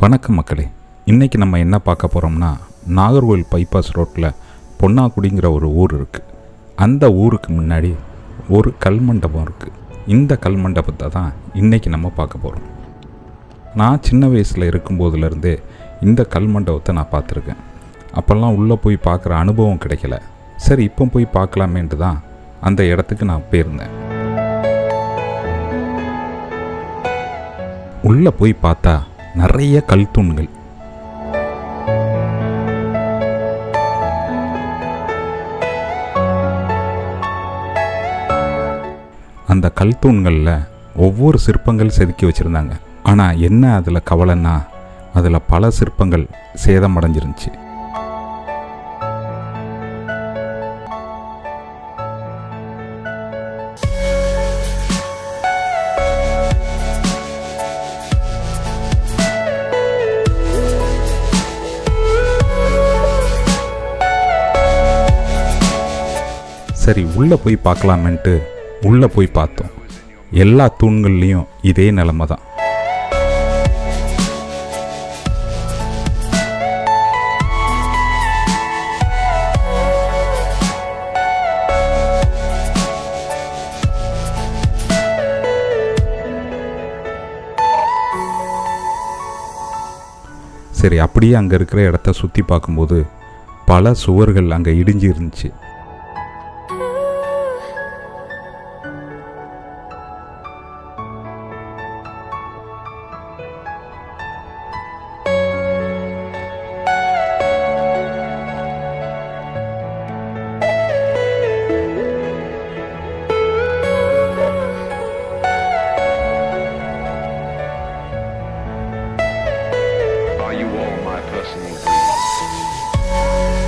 வணக்கம் மக்களே இன்றைக்கி நம்ம என்ன பார்க்க போகிறோம்னா நாகர்கோவில் பைபாஸ் ரோட்டில் பொன்னாக்குடிங்கிற ஒரு ஊர் இருக்குது அந்த ஊருக்கு முன்னாடி ஒரு கல்மண்டபம் இருக்குது இந்த கல்மண்டபத்தை தான் இன்றைக்கி நம்ம பார்க்க போகிறோம் நான் சின்ன வயசில் இருக்கும்போதுலேருந்தே இந்த கல்மண்டபத்தை நான் பார்த்துருக்கேன் அப்போல்லாம் உள்ளே போய் பார்க்குற அனுபவம் கிடைக்கல சரி இப்போ போய் பார்க்கலாமேன்ட்டு தான் அந்த இடத்துக்கு நான் போயிருந்தேன் உள்ளே போய் பார்த்தா நிறைய கல் தூண்கள் அந்த கல் தூண்களில் ஒவ்வொரு சிற்பங்கள் செதுக்கி வச்சுருந்தாங்க ஆனால் என்ன அதில் கவலைன்னா அதில் பல சிற்பங்கள் சேதமடைஞ்சிருந்துச்சு சரி உள்ளே போய் பார்க்கலாமேன்ட்டு உள்ளே போய் பார்த்தோம் எல்லா தூண்கள்லேயும் இதே நிலமை தான் சரி அப்படியே அங்கே இருக்கிற இடத்த சுற்றி பார்க்கும்போது பல சுவர்கள் அங்கே இடிஞ்சு இருந்துச்சு Are you all my personal dreams?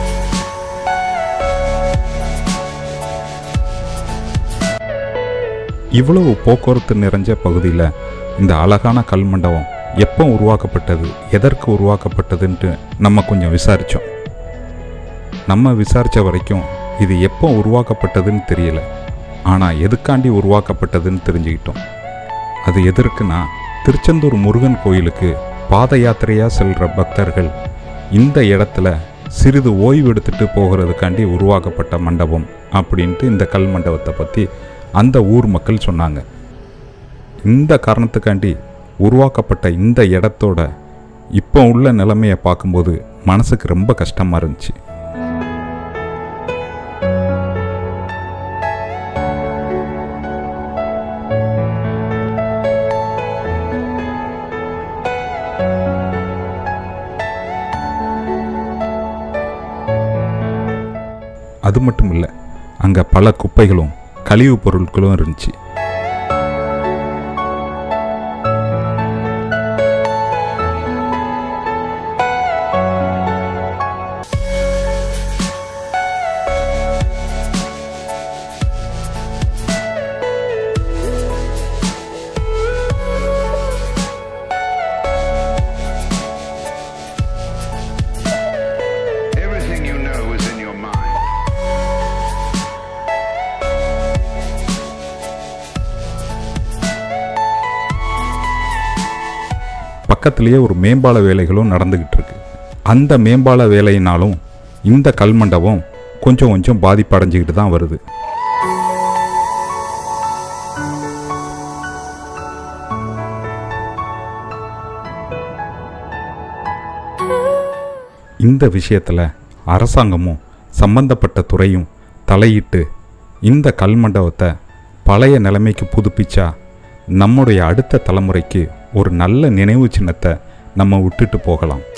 இவ்வளவு போக்குவரத்து நிறைஞ்ச பகுதியில் இந்த அழகான கல் மண்டபம் எப்போ உருவாக்கப்பட்டது எதற்கு உருவாக்கப்பட்டதுன்ட்டு நம்ம கொஞ்சம் விசாரித்தோம் நம்ம விசாரித்த வரைக்கும் இது எப்போ உருவாக்கப்பட்டதுன்னு தெரியல ஆனால் எதுக்காண்டி உருவாக்கப்பட்டதுன்னு தெரிஞ்சுக்கிட்டோம் அது எதற்குன்னா திருச்செந்தூர் முருகன் கோயிலுக்கு பாத யாத்திரையாக செல்கிற பக்தர்கள் இந்த இடத்துல சிறிது ஓய்வு எடுத்துட்டு போகிறதுக்காண்டி உருவாக்கப்பட்ட மண்டபம் அப்படின்ட்டு இந்த கல் மண்டபத்தை பற்றி அந்த ஊர் மக்கள் சொன்னாங்க இந்த காரணத்துக்காண்டி உருவாக்கப்பட்ட இந்த இடத்தோட இப்போ உள்ள நிலைமையை பார்க்கும்போது மனசுக்கு ரொம்ப கஷ்டமாக இருந்துச்சு அது மட்டும் இல்லை அங்கே பல குப்பைகளும் கழிவுப் பொருட்களும் இருந்துச்சு Everything you know is in your mind. பக்கத்திலேயே ஒரு மேம்பால வேலைகளும் நடந்துக்கிட்டு இருக்கு அந்த மேம்பால வேலையினாலும் இந்த கல் மண்டபம் கொஞ்சம் கொஞ்சம் பாதிப்படைஞ்சிக்கிட்டு தான் வருது இந்த விஷயத்தில் அரசாங்கமும் சம்பந்தப்பட்ட துறையும் தலையிட்டு இந்த கல் மண்டபத்தை பழைய நிலைமைக்கு புதுப்பிச்சா நம்முடைய அடுத்த தலைமுறைக்கு ஒரு நல்ல நினைவு சின்னத்தை நம்ம விட்டுட்டு போகலாம்